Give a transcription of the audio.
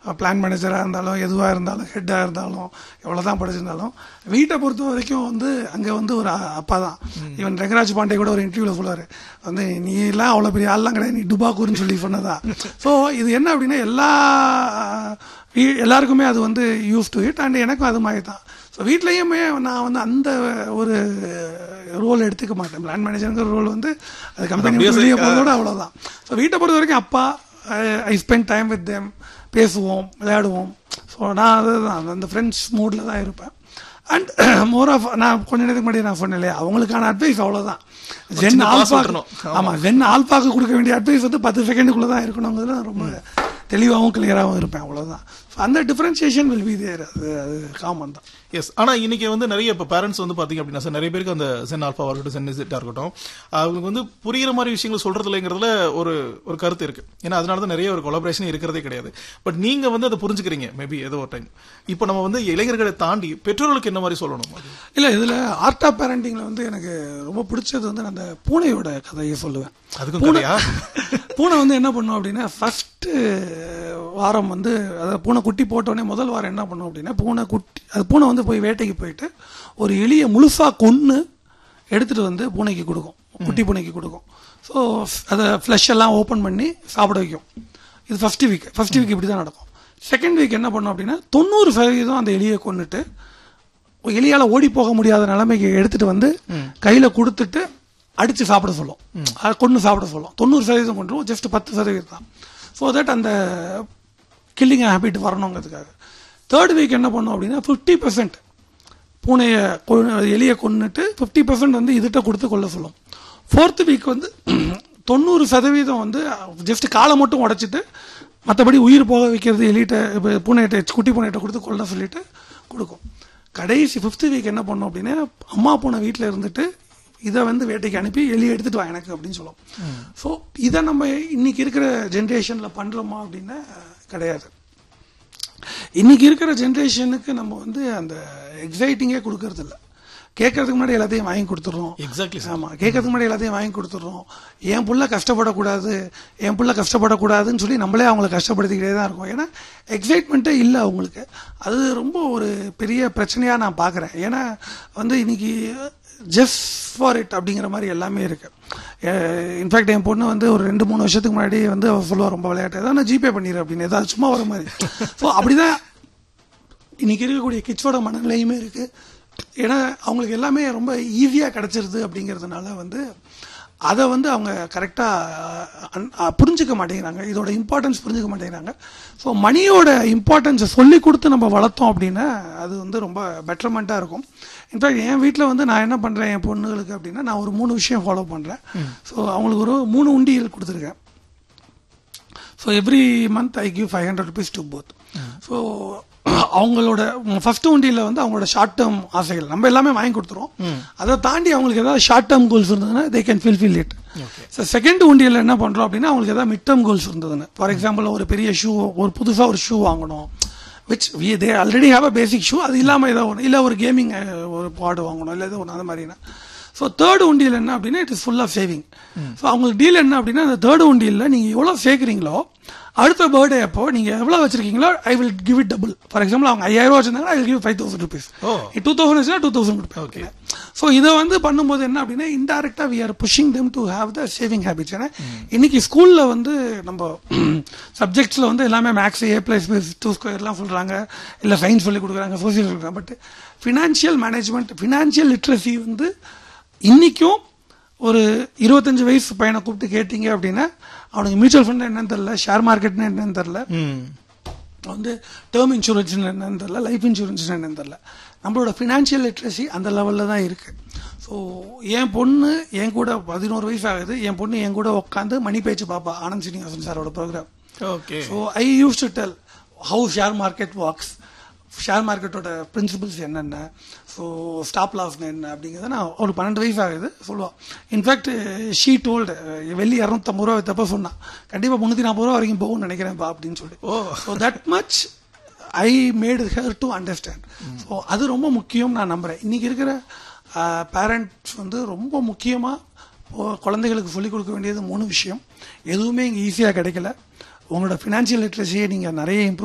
Plan மேனேஜராக இருந்தாலும் எதுவாக இருந்தாலும் ஹெட்டாக இருந்தாலும் எவ்வளோ தான் படிச்சிருந்தாலும் வீட்டை பொறுத்த வரைக்கும் வந்து அங்கே வந்து ஒரு அ- அப்பா தான் ஈவன் ரெங்கராஜ் பாண்டே கூட ஒரு இன்டர்வியூவில் சொல்லுவார் வந்து நீ எல்லாம் அவ்வளோ பெரிய ஆள்லாம் கிடையாது நீ டுபாக்கூர்னு சொல்லி சொன்னதா ஸோ இது என்ன அப்படின்னா எல்லா வீ- எல்லாருக்குமே அது வந்து யூஸ் டு இட் அண்ட் எனக்கும் அது மாதிரி தான் ஸோ வீட்லேயுமே நான் வந்து அந்த ஒரு ரோல் எடுத்துக்க மாட்டேன் பிளான் மேனேஜருங்கிற ரோல் வந்து அது கம்பெனி அப்படியே வெளியே சரி. போகிறதோட அவ்வளோதான் ஸோ வீட்டை பொறுத்த வரைக்கும் அப்பா I spend time with them பேசுவோம் விளையாடுவோம் ஸோ நான் அதுதான் அந்த ஃப்ரெண்ட்ஸ் மூடில் தான் இருப்பேன் அண்ட் மோர் ஆஃப் நான் கொஞ்ச நேரத்துக்கு முன்னாடி நான் சொன்னேன் இல்லையா அவங்களுக்கான அட்வைஸ் அவ்வளோதான் ஜென் சின்ன pass ஆல்பா விட்டுறணும். ஆமா ஜென் ஆல்பாக்கு கொடுக்க வேண்டிய அட்வைஸ் வந்து பத்து செகண்டுக்குள்ள தான் இருக்கணுங்கிறது நான் ரொம்ப தெளிவாகவும் கிளியராகவும் இருப்பேன் அவ்வளவுதான் So, அந்த டிஃபரன்சியேஷன் வில் பி தேர் அது அது காமன் தான் எஸ் ஆனா இன்னைக்கு வந்து நிறைய இப்ப பேரண்ட்ஸ் வந்து பாத்தீங்க அப்படின்னா சார் நிறைய பேருக்கு அந்த சென் ஆல்ஃபாவா இருக்கட்டும் சென் இசட்டா இருக்கட்டும் அவங்களுக்கு வந்து புரியுற மாதிரி விஷயங்கள் சொல்றது இல்லைங்கிறதுல ஒரு ஒரு கருத்து இருக்கு ஏன்னா அதனால தான் நிறைய ஒரு கொலாபரேஷன் இருக்கிறதே கிடையாது பட் நீங்க வந்து அதை புரிஞ்சுக்கிறீங்க மேபி ஏதோ ஒரு டைம் இப்போ நம்ம வந்து இளைஞர்களை தாண்டி பெற்றோர்களுக்கு என்ன மாதிரி சொல்லணும் அது? இல்ல இதுல ஆர்ட் ஆஃப் பேரண்டிங்ல வந்து எனக்கு ரொம்ப பிடிச்சது வந்து நான் அந்த பூனையோட கதையை சொல்லுவேன் அதுக்கும் பூனை கதையா பூனை வந்து என்ன பண்ணும் அப்படின்னா ஃபர்ஸ்ட் வாரம் வந்து அதாவது பூனை குட்டி போட்டோடனே முதல் வாரம் என்ன பண்ணும் அப்படின்னா பூனை குட்டி அது பூனை வந்து போய் வேட்டைக்கு போயிட்டு ஒரு எலியை முழுசா கொன்று எடுத்துட்டு வந்து பூனைக்கு கொடுக்கும் குட்டி பூனைக்கு கொடுக்கும் ஸோ அதை ஃப்ளஷ் எல்லாம் ஓப்பன் பண்ணி சாப்பிட வைக்கும் இது ஃபர்ஸ்ட் வீக் ஃபர்ஸ்ட் வீக் இப்படி தான் நடக்கும் செகண்ட் வீக் என்ன பண்ணும் அப்படின்னா தொண்ணூறு சதவீதம் அந்த எலியை கொன்னுட்டு எலியால ஓடி போக முடியாத நிலைமைக்கு எடுத்துட்டு வந்து கையில கொடுத்துட்டு அடிச்சு சாப்பிட சொல்லும் அதை கொண்டு சாப்பிட சொல்லும் தொண்ணூறு சதவீதம் கொண்டு ஜஸ்ட் பத்து சதவீதம் தான் ஸோ தட் அந்த கில்லிங் ஹேபிட் வரணுங்கிறதுக்காக தேர்ட் வீக் என்ன பண்ணும் அப்படின்னா ஃபிஃப்டி பர்சன்ட் பூனையை கொ- எலியை கொன்னுட்டு ஃபிஃப்டி பர்சன்ட் வந்து இதுகிட்ட கொடுத்து கொள்ள சொல்லும் ஃபோர்த் வீக் வந்து தொண்ணூறு சதவீதம் வந்து ஜஸ்ட் காலை மட்டும் உடைச்சிட்டு மற்றபடி உயிர் போக வைக்கிறது எலிகிட்ட இப்போ பூனைகிட்ட குட்டி பூனைகிட்ட கொடுத்து கொள்ள சொல்லிட்டு கொடுக்கும் கடைசி ஃபிஃப்த் வீக் என்ன பண்ணும் அப்படின்னா அம்மா பூனை வீட்டில் இருந்துட்டு இதை வந்து வேட்டைக்கு அனுப்பி எலி எடுத்துட்டு வா எனக்கு அப்படின்னு சொல்லும் ஸோ இதை நம்ம இன்னைக்கு இருக்கிற ஜென்ரேஷனில் பண்ணுறோமா அப்படின்னா கிடையாது இன்னைக்கு இருக்கிற ஜென்ரேஷனுக்கு நம்ம வந்து அந்த எக்ஸைட்டிங்கே கொடுக்கறது இல்ல கேட்கறதுக்கு முன்னாடி எல்லாத்தையும் வாங்கி கொடுத்துட்றோம் எக்ஸாக்ட்லி ஆமா கேட்கறதுக்கு முன்னாடி எல்லாத்தையும் வாங்கி கொடுத்துட்றோம் என் புள்ள கஷ்டப்படக்கூடாது என் புள்ள கஷ்டப்படக்கூடாதுன்னு சொல்லி நம்மளே அவங்கள கஷ்டப்படுத்திக்கிட்டே தான் இருக்கோம் ஏன்னா எக்ஸைட்மெண்ட்டே இல்லை அவங்களுக்கு அது ரொம்ப ஒரு பெரிய பிரச்சனையா நான் பார்க்குறேன் ஏன்னா வந்து இன்னைக்கு ஜஸ்ட் ஃபார் இட் அப்படிங்கிற மாதிரி எல்லாமே இருக்கு இன்ஃபேக்ட் என் பொண்ணு வந்து ஒரு ரெண்டு மூணு வருஷத்துக்கு முன்னாடி வந்து அவ சொல்லுவா ரொம்ப விளையாட்டு ஏதாவது நான் ஜிபே பண்ணிடுறேன் அப்படின்னு ஏதாவது சும்மா வர மாதிரி ஸோ அப்படிதான் இன்னைக்கு இருக்கக்கூடிய கிட்ஸோட மனநிலையுமே இருக்கு ஏன்னா அவங்களுக்கு எல்லாமே ரொம்ப ஈஸியாக கிடைச்சிருது அப்படிங்கிறதுனால வந்து அதை வந்து அவங்க கரெக்டாக புரிஞ்சுக்க மாட்டேங்கிறாங்க இதோட இம்பார்ட்டன்ஸ் புரிஞ்சுக்க மாட்டேங்கிறாங்க ஸோ மணியோட இம்பார்ட்டன்ஸை சொல்லி கொடுத்து நம்ம வளர்த்தோம் அப்படின்னா அது வந்து ரொம்ப பெட்டர்மெண்ட்டாக இருக்கும் இன்ஃபேக்ட் என் வீட்டில் வந்து நான் என்ன பண்ணுறேன் என் பொண்ணுகளுக்கு அப்படின்னா நான் ஒரு மூணு விஷயம் ஃபாலோ பண்ணுறேன் ஸோ அவங்களுக்கு ஒரு மூணு உண்டியல் கொடுத்துருக்கேன் so every month I give five hundred rupees to both so அவங்களோட ஃபர்ஸ்ட் உண்டியில் வந்து அவங்களோட ஷார்ட் டேர்ம் ஆசைகள் நம்ம எல்லாமே வாங்கி கொடுத்துருவோம் அதை தாண்டி அவங்களுக்கு ஏதாவது ஷார்ட் டேர்ம் கோல்ஸ் இருந்ததுன்னா they can fulfil it so second உண்டியில் என்ன பண்ணுறோம் அப்படின்னா அவங்களுக்கு ஏதாவது மிட் டேர்ம் கோல்ஸ் இருந்ததுன்னு ஃபார் எக்ஸாம்பிள் ஒரு பெரிய ஷூ ஒரு புதுசாக ஒரு ஷூ வாங்கணும் which we they already have a basic shoe அது இல்லாமல் ஏதோ ஒன்று இல்லை ஒரு கேமிங் ஒரு பாடு வாங்கணும் இல்லை ஏதோ ஒன்று அது மாதிரினா ஸோ தேர்ட் உண்டியல் என்ன அப்படின்னா it is full of saving so அவங்களுக்கு டீல் என்ன அப்படின்னா அந்த தேர்ட் உண்டியலில் நீங்கள் எவ்வளோ சேர்க்குறீங்களோ அடுத்த பர்த்டே அப்போ நீங்கள் எவ்வளோ வச்சிருக்கீங்களோ I will give it double for example அவங்க ஐயாயிரம் ரூபா வச்சிருந்தாங்கன்னா I will give five thousand rupees oh. Two thousand வச்சுனா டூ தௌசண்ட் கொடுப்பேன் Okay. ஸோ இதை வந்து பண்ணும்போது என்ன அப்படின்னா இன்டெரக்டா we are pushing them to have the saving habits ஏன்னா இன்னைக்கு ஸ்கூல்ல வந்து நம்ம சப்ஜெக்ட்ஸ்ல வந்து எல்லாமே maths A plus plus two ஸ்கொயர்லாம் சொல்றாங்க இல்ல சயின்ஸ் சொல்லி கொடுக்குறாங்க சோசியல் கொடுக்குறாங்க but financial management financial literacy வந்து இன்னைக்கும் ஒரு இருபத்தஞ்சு வயசு பையனை கூப்பிட்டு கேட்டீங்க அப்படின்னா அவனுக்கு மியூச்சுவல் ஃபண்ட் என்னன்னு தெரியல ஷேர் மார்க்கெட்னு என்னன்னு தெரியல ம் வந்து டேர்ம் இன்சூரன்ஸ் என்னன்னு தெரியல லைஃப் இன்சூரன்ஸ் என்னன்னு தெரியல நம்மளோட ஃபினான்ஷியல் லிட்ரஸி அந்த லெவலில் தான் இருக்கு ஸோ என் பொண்ணு என் கூட பதினோரு வயசு ஆகுது என் பொண்ணு என் கூட உட்காந்து மணி பேச்சு பாப்பா ஆனந்த் சீனிவாசன் சாரோட program okay so I use to tell how share market works share மார்க்கெட்டோட பிரின்சிபல்ஸ் என்னென்ன ஸோ ஸ்டாப் லாஸ் என்ன அப்படிங்கிறத நான் ஒரு பன்னெண்டு வயசு ஆகுது சொல்லுவான் இன்ஃபேக்ட் ஷீ டோல்டு வெள்ளி இரநூத்தம்பது ரூபா வித்தப்ப சொன்னான் கண்டிப்பாக முந்நூற்றி நாற்பது ரூபா வரைக்கும் போகும்னு நினைக்கிறேன்ப்பா அப்படின்னு சொல்லி oh. So that much I made her to understand so அது ரொம்ப முக்கியம் நான் நம்புறேன் இன்னைக்கு இருக்கிற பேரண்ட்ஸ் வந்து ரொம்ப முக்கியமாக குழந்தைகளுக்கு சொல்லிக் கொடுக்க வேண்டியது மூணு விஷயம் எதுவுமே இங்கே ஈஸியாக கிடைக்கல உங்களோட ஃபினான்ஷியல் லிட்ரஸியை நீங்கள் நிறைய இம்ப்ரூவ்